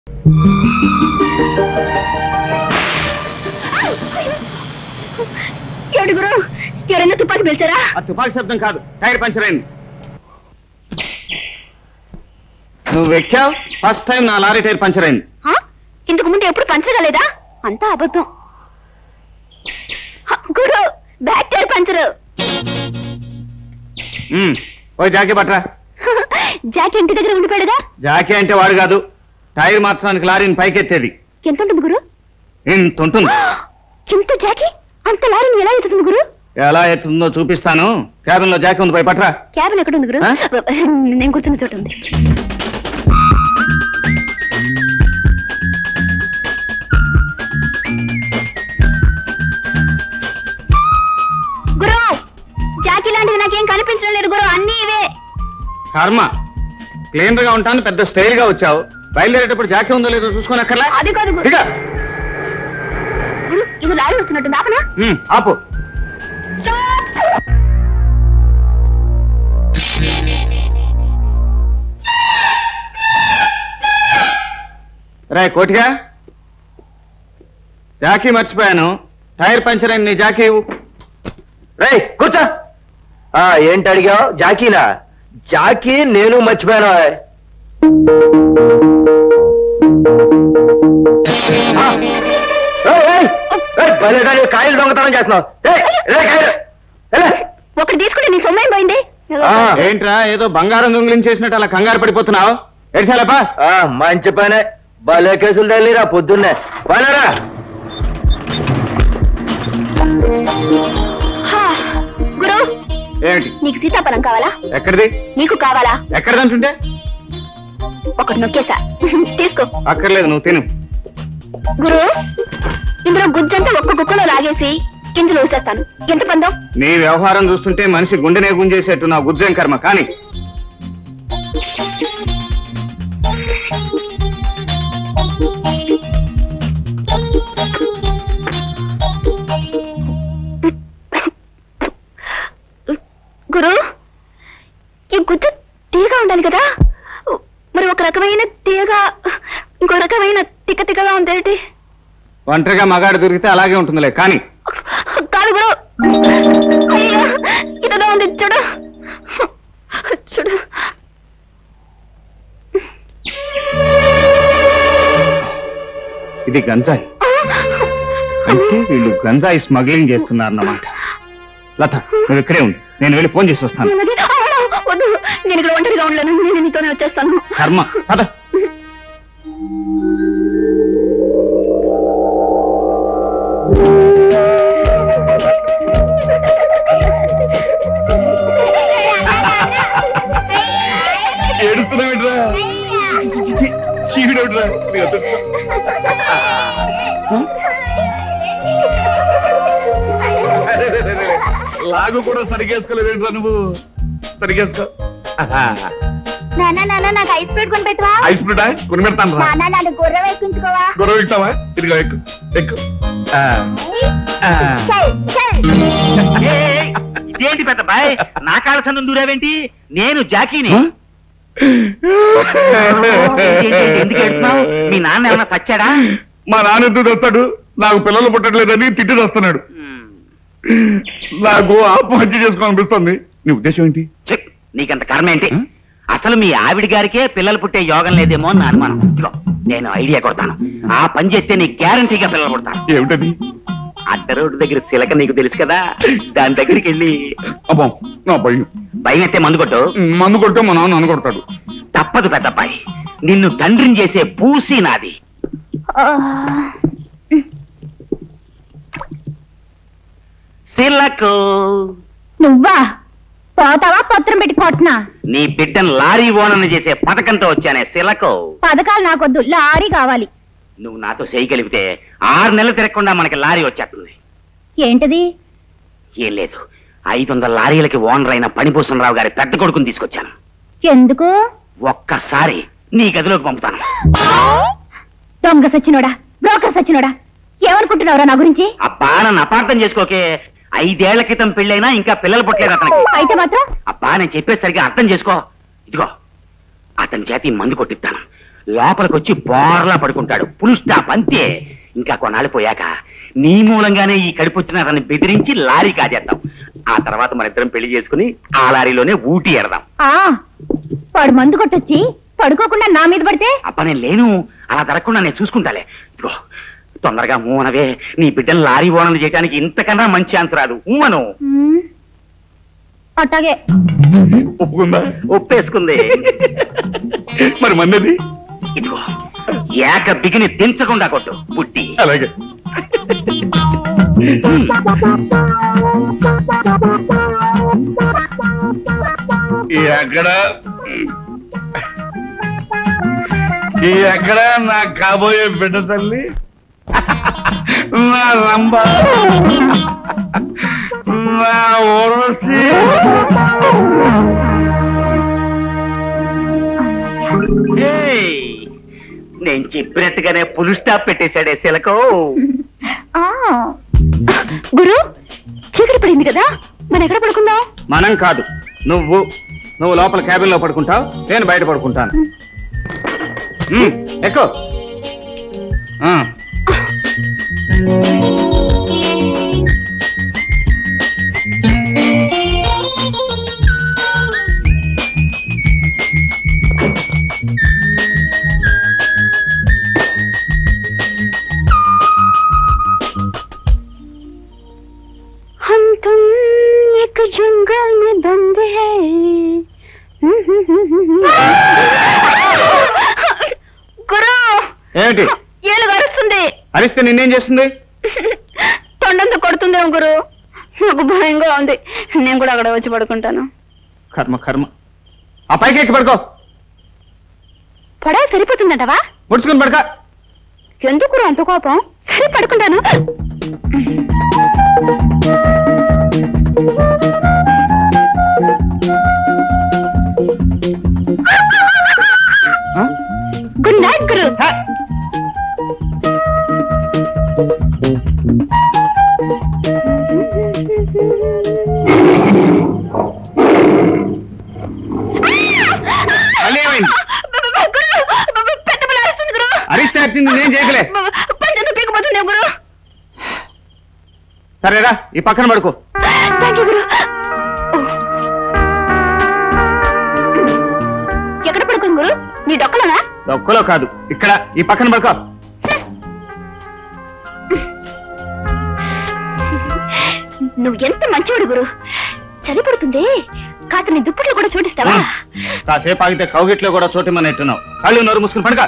ఎవడు గురు ఎవరైనా తుపాకి పిలిచారా ఆ తుపాకీ శబ్దం కాదు టైర్ పంచర్ అయింది నువ్వు ఎక్కావు ఫస్ట్ టైం నా లారీ టైర్ పంచర్ అయింది ఆ? ఇంతకు ముందు ఎప్పుడు పంచగలేదా అంతా అబద్ధం హ, గురు బ్యాక్ టైర్ పంచరు ఉమ్, పోయి జాకీ పట్రా జాకి ఇంటి దగ్గర ఉండిపోయాడుగా జాకీ అంటే వాడు కాదు టైర్ మార్చడానికి లారీని పైకెత్తేది ఎంత ఉంటుంది గురు ఇంత ఉంటుంది ఇంత జాకి అంత లారీని ఎలా ఎత్తుతుంది గురు ఎలా ఎత్తుందో చూపిస్తాను క్యాబిన్ లో జాకీ ఉంది పోయి పట్రా క్యాబిన్ ఎక్కడ ఉంది గురు ఆ? నేను కూర్చున్న చోటు ఉంది గురు జాకీ లాంటిది నాకేం కనిపించడం లేదు గురు అన్నీ ఇవే కర్మ క్లీనర్ గా ఉంటాను పెద్ద స్టైల్ గా వచ్చావు బయలుదేరేటప్పుడు జాకీ ఉందో లేదో చూసుకొని అక్కర్లా అది కాదు గురు దిగ. గురు, ఇది లారీ వస్తున్నట్టు ఆపనా ఉమ్, ఆపు రే కోటిగా జాకీ మర్చిపోయాను టైర్ పంచర్ అయింది నీ జాకీ ఇవ్వు. రేయ్ కూర్చో ఆ ఏంటి అడిగావు జాకీనా జాకీ నేను మర్చిపోయాను ఆ, ఏయ్, ఏయ్, ఏయ్, భలేగా నువ్వు కాయలు దొంగతనం చేస్తున్నావు ఏయ్, ఏయ్, కాయలు, ఏలే. ఒకటి తీసుకుంటే నీ సొమ్మేం పోయింది ఆ, ఏంట్రా ఏదో బంగారం దొంగిలించేసినట్టు అలా కంగారు పడిపోతున్నావు ఎడిసాలపా ఆ, మంచి పనే భలే కేసులు తల్లిరా పొద్దున్నే పనరా హా, గురు ఏమిటి నీకు సీతాఫలం కావాలా ఎక్కడిది నీకు కావాలా ఎక్కడిదంటుంటే ఒకటి నొక్కేసా తీసుకో అక్కర్లేదు నువ్వు తిను గురు ఇందులో గుజ్జంతా ఒక్క కుక్కలో లాగేసి ఇందులో వేసేస్తాను ఎంత పందం నీ వ్యవహారం చూస్తుంటే మనిషి గుండెనే గుంజేసేట్టు నా గుజ్జేం కర్మ కానీ గురు ఈ గుజ్జు తీగ ఉండాలి కదా మరి ఒక రకమైన తీగ ఇంకో రకమైన తిక్క తిక్కగా ఉందేంటి ఒంటరిగా మగాడు దొరికితే అలాగే ఉంటుందిలే కానీ కాదు గురు అయ్యో ఇదిగా ఉంది చూడు చూడు ఇది గంజాయి అంటే వీళ్ళు గంజాయి స్మగ్లింగ్ చేస్తున్నారన్నమాట లత నువ్వు ఇక్కడే ఉంది నేను వెళ్ళి ఫోన్ చేసి వస్తాను వద్దు నేను ఇక్కడ ఒంటరిగా ఉండలేను నేను నీతోనే వచ్చేస్తాను కర్మ పద ఏడుస్తున్నావేంట్రా చీడేమిట్రా నీ అదృష్టం. అరే, అరే, అరే, అరే. లాగు కూడా సరిగేసుకోలేదేంట్రా నువ్వు సరిగేసుకో నాన్న నాన్న నాకు ఐస్ ప్లేట్ కొని పెట్టవా ఐస్ ఫ్రూటా కొని పెడతాను రా నాన్న నాలుగు గుర్రం వేసుకుంటుకోవా గొడవ ఎక్కుతావా ఇదిగో ఎక్కు ఎక్కు ఆ, ఆ. ఏంటి పెద్ద బాయ్ నా కాళ్ళ సందు దూరావేంటి నేను జాకీని ఆ? ఏంటి, ఎందుకు ఏడుస్తున్నావు? మీ నాన్న ఏమన్నా చచ్చాడా మా నాన్న ఎందుకు వస్తాడు నాకు పిల్లలు పుట్టట్లేదని తిట్టి వస్తున్నాడు నాకు ఆత్మహత్య చేసుకోవాలనిపిస్తుంది నీ ఉద్దేశం ఏంటి చెక్ నీకంత కర్మ ఏంటి ఆ? అసలు మీ ఆవిడ గారికే పిల్లలు పుట్టే యోగం లేదేమో అని నా అనుమానం ఇదిగో నేను ఐడియా కొడతాను ఆ పని చేస్తే నీకు గ్యారంటీగా పిల్లలు పుడతాను ఏమిటది అడ్డ రోడ్డు దగ్గర సిలక నీకు తెలుసు కదా దాని దగ్గరికి వెళ్ళి అబ్బా నా భయం భయం అయితే మందు కొట్టు మందు కొడితే మా నాన్న అనుకొడతాడు తప్పదు పెద్దబ్బాయి నిన్ను తండ్రిని చేసే పూసి నాది సిలకు నువ్వా పోతావా పత్రం పెట్టి కొట్టినా నీ బిడ్డను లారీ ఓనర్ని చేసే పథకంతో వచ్చానే సిలకు పథకాలు నాకొద్దు లారీ కావాలి నువ్వు నాతో చేయగలిగితే ఆరు నెలలు తిరగకుండా మనకి లారీ వచ్చేస్తుంది ఏంటది ఏం లేదు ఐదు వందల లారీలకి ఓనర్ అయిన పనిభూషణరావు గారి పెద్ద కొడుకుని తీసుకొచ్చాను ఎందుకు ఒక్కసారి నీ గదిలోకి పంపుతాను దొంగ సచ్చినోడా బ్రోకర్ సచ్చినోడా ఏమనుకుంటున్నావురా నా గురించి అబ్బా నన్ను అపార్థం చేసుకోకే ఐదేళ్ల క్రితం పెళ్ళైనా ఇంకా పిల్లలు పుట్టలేదు అతనికి అయితే మాత్రం అబ్బా నేను చెప్పేసరిగా అర్థం చేసుకో ఇదిగో అతని చేతి మందు కొట్టిస్తాను లోపలికి వచ్చి బోర్లా పడుకుంటాడు పులు స్టాప్ అంతే ఇంకా కొన్నాళ్ళు పోయాక నీ మూలంగానే ఈ కడుపు వచ్చినారని బెదిరించి లారీ కాజేద్దాం ఆ తర్వాత మన ఇద్దరం పెళ్లి చేసుకుని ఆ లారీలోనే ఊటీ ఎడదాం ఆ వాడు మందు కొట్టొచ్చి పడుకోకుండా నా మీద పడితే అప్ప నేను లేను అలా జరగకుండా నేను చూసుకుంటాలే ఇదిగో తొందరగా మూనవే నీ బిడ్డను లారీ ఓనం చేయడానికి ఇంతకన్నా మంచి ఆన్సర్ రాదు ఊమను ఉమ్, అట్టాగే ఒప్పుకుందా ఒప్పేసుకుంది మరి మన్నది ఇదిగో ఏక బిగిని దించకుండా కొట్టు పుట్టి అలాగే ఎక్కడ ఈ ఎక్కడ నా కాబోయే బిడ్డ తల్లి నా రంబ నా ఓరసి ఏయ్, నేను చెప్పినట్టుగానే పులు స్టాప్ పెట్టేశాడే శిలకో ఆ. గురు చీకటి పడింది కదా మనం ఎక్కడ పడుకుందాం మనం కాదు నువ్వు నువ్వు లోపల క్యాబిన్ లో పడుకుంటావు నేను బయట పడుకుంటాను ఉమ్, ఎక్కు ఆ. हम तुम एक जंगल में बंद है గురు ఏమిటి ఏలు గరుస్తుంది అరిస్తే నిన్నేం చేస్తుంది తొండంతో కొడుతుందేమో గురు నాకు భయంగా ఉంది నేను కూడా అక్కడ వచ్చి పడుకుంటాను కర్మ కర్మ ఆ పైకి ఎక్కి పడుకో పడవ సరిపోతుందంటవా ముడుచుకుని పడక ఎందుకు అంత కోపం సరే పడుకుంటాను ఆ? గుడ్ నైట్ గురు హ! మళ్ళీ ఏమైంది గురు పెద్ద పిల్ల అరుస్తుంది గురు అరిస్తే అరిచింది నేను చేయగలే పంచంతో పీకపోతుండే గురు సరేరా ఈ పక్కన పడుకో థ్యాంక్ యూ గురు ఎక్కడ పడుకోను గురు నీ డొక్కలోనా ఒక్కలో కాదు ఇక్కడ ఈ పక్కన పడుకో నువ్వు ఎంత మంచివాడు గురు చలి పడుతుంది కాస్త నీ దుప్పట్లు కూడా చూడిస్తావా కాసేపు ఆగితే కౌగిట్లో కూడా చోటిమని ఎట్టున్నావు కళ్ళు నోరు మూసుకుని పడక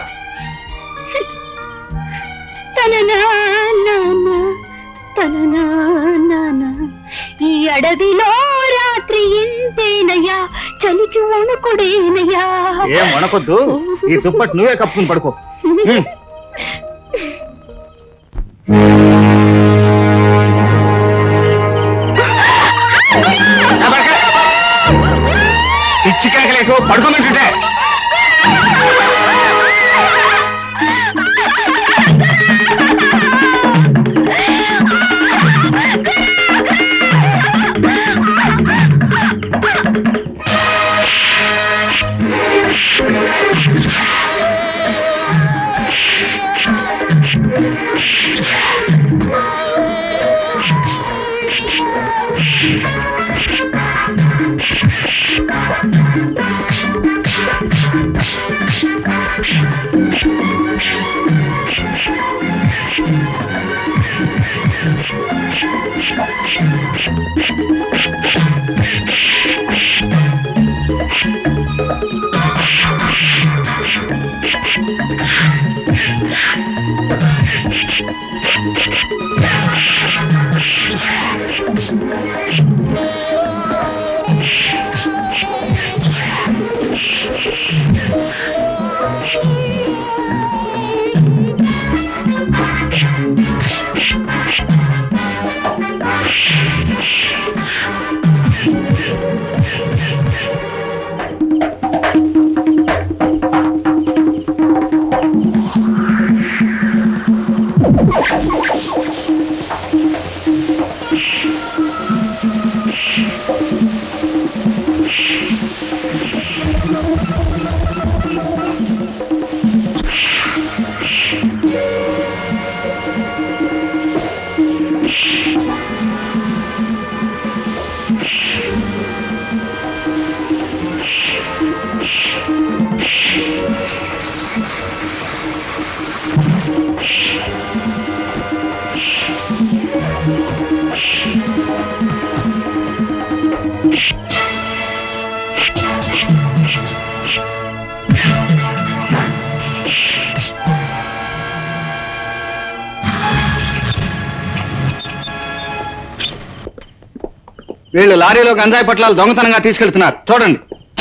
తననా నానా, తననా నానా. ఈ అడవిలో రాత్రి ఇంతేనయ్యా చలికి వణుకుడేనయ్యా ఏం వణకొద్దు ఈ దుప్పటి నువ్వే కప్పుకుని పడుకో ఉమ్. నా పడక. పిచ్చి కేకలేకు పడుకోమంటుంటే వీళ్ళు లారీలో గంజాయి పట్లాలు దొంగతనంగా తీసుకెళ్తున్నారు చూడండి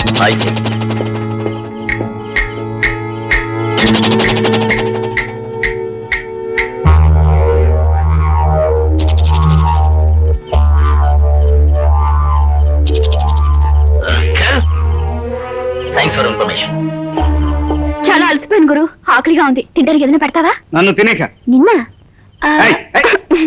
థ్యాంక్స్ ఫర్ ఇన్ఫర్మేషన్ చాలా అలసిపోయాను గురు ఆకలిగా ఉంది తింటానికి ఏదైనా పెడతావా నన్ను తినేక నిన్న ఆ, ఏయ్, ఏయ్.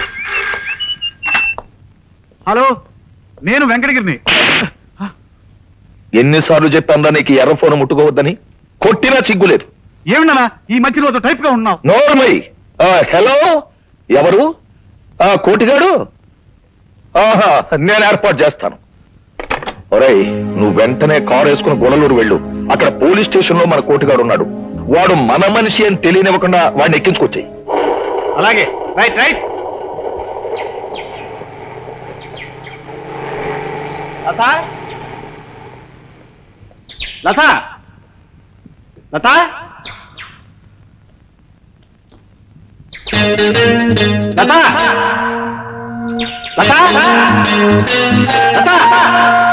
హలో నేను వెంకటగిరిని ఎన్నిసార్లు చెప్పాందా నీకు ఎర్ర ఫోన్ ముట్టుకోవద్దని కొట్టినా చిగ్గులేదు ఏమిటన్నా ఈ మధ్య రోజు టైప్ గా ఉన్నావు నోర్మై హలో ఎవరు ఆ కోటిగాడు ఆహా నేను ఏర్పాటు చేస్తాను ఒరేయ్ నువ్వు వెంటనే కారు వేసుకుని గొడలూరు వెళ్ళు అక్కడ పోలీస్ స్టేషన్ లో మన కోటిగాడు ఉన్నాడు వాడు మన మనిషి అని తెలియనివ్వకుండా వాడిని ఎక్కించుకొచ్చాయి అలాగే రైట్ రైట్ లత లత లత లత లత లత